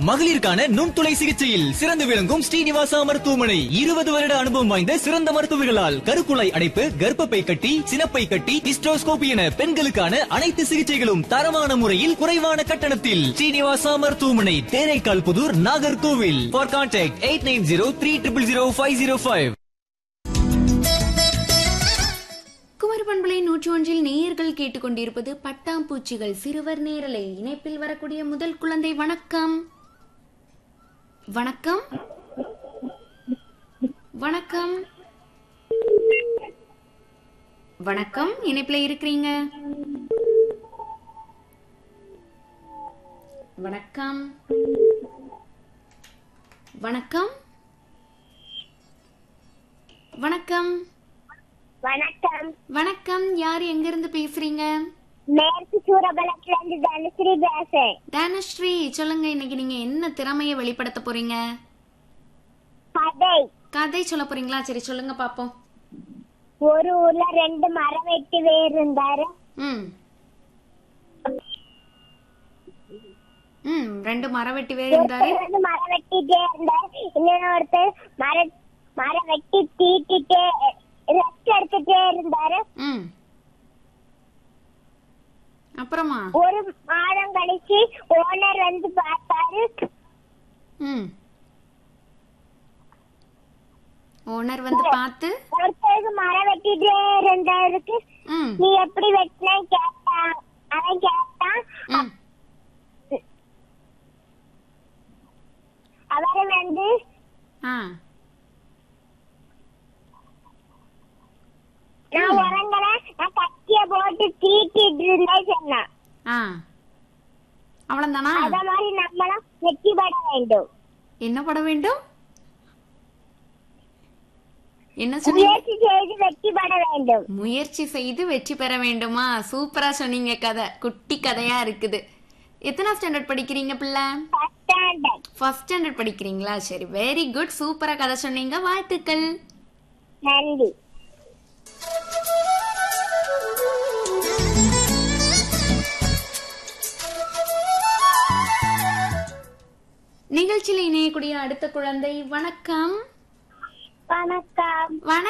மகளிருக்கான நுண்துளை சிகிச்சையில் சிறந்து விளங்கும் ஸ்ரீனிவாசா மருத்துவமனை இருபது வருட அனுபவம் வாய்ந்த சிறந்த மருத்துவர்களால் கருக்குழாய் அடைப்பு கர்ப்பப்பை கட்டி சினப்பை கட்டி ஹிஸ்டோஸ்கோபி என பெண்களுக்கான அனைத்து சிகிச்சைகளும் தரமான முறையில் குறைவான கட்டணத்தில் ஸ்ரீனிவாசா மருத்துவமனை Theraikal Puthur Nagercoil for contact eight nine zero three triple zero five zero five Kumari பண்பலை நூற்றி ஒன்றில் நேயர்கள் கேட்டுக்கொண்டிருப்பது பட்டாம்பூச்சிகள் சிறுவர் நேரலை இணைப்பில் வரக்கூடிய முதல் குழந்தை வணக்கம் வணக்கம் வணக்கம் வணக்கம் இணைப்பில் இருக்கிறீங்க வணக்கம் வணக்கம் வணக்கம் வணக்கம் வணக்கம் யார் எங்க இருந்து பேசுறீங்க மேற்கு சூரபலத்துல இருந்து தனுஸ்ரீ பேசுறேன் தனுஸ்ரீ சொல்லுங்க இன்னைக்கு நீங்க என்ன திறமைய வெளிப்படுத்த போறீங்க கதை கதை சொல்ல போறீங்களா சரி சொல்லுங்க பாப்போம் ஒரு ஊர்ல ரெண்டு மரம் வெட்டி வேர் இருந்தாரு ம் ம் ரெண்டு மரம் வெட்டி வேறு இருந்தாரு ஒருத்தர் வந்து மரம் வெட்டிட்டே இருந்தாரு இன்னொருத்தர் மர மரம் வெட்டி தீட்டிட்டே ரெஸ்ட் எடுத்துட்டே இருந்தாரு ம் அப்புறமா ஒரு மாதம் கழிச்சு ஓனர் வந்து பார்த்தாரு ம் ஓனர் வந்து பார்த்து ஒருத்தருக்கு மரம் வெட்டிட்டே இருந்தவருக்கு ம் நீ எப்படி வெட்டின கேட்டான் அவன் கேட்டான் ம் அவரு வந்து ஆ நான் உறங்குறேன் நான் கத்திய போட்டு தீட்டிட்டு இருந்தேன் சொன்னான் ஆ அவ்வளவுதானா அத மாதிரி நம்மளும் வெற்றி பெற வேண்டும் என்ன பட வேண்டும் என்ன சொன்னீங்க முயற்சி செய்து வெற்றி பெற வேண்டும் முயற்சி செய்து வெற்றி பெற வேண்டுமா சூப்பரா சொன்னீங்க கதை குட்டி கதையா இருக்குது எத்தனை ஸ்டாண்டர்ட் படிக்கிறீங்க பிள்ளை ஃபர்ஸ்ட் ஸ்டாண்டர்ட் ஃபர்ஸ்ட் ஸ்டாண்டர்ட் படிக்கிறீங்களா சரி வெரி குட் சூப்பரா கதை சொன்னீங்க வாழ்த்துக்கள் நன்றி நிகழ்ச்சியில் இணையக்கூடிய அடுத்த குழந்தை வணக்கம் வணக்கம் வணக்கம்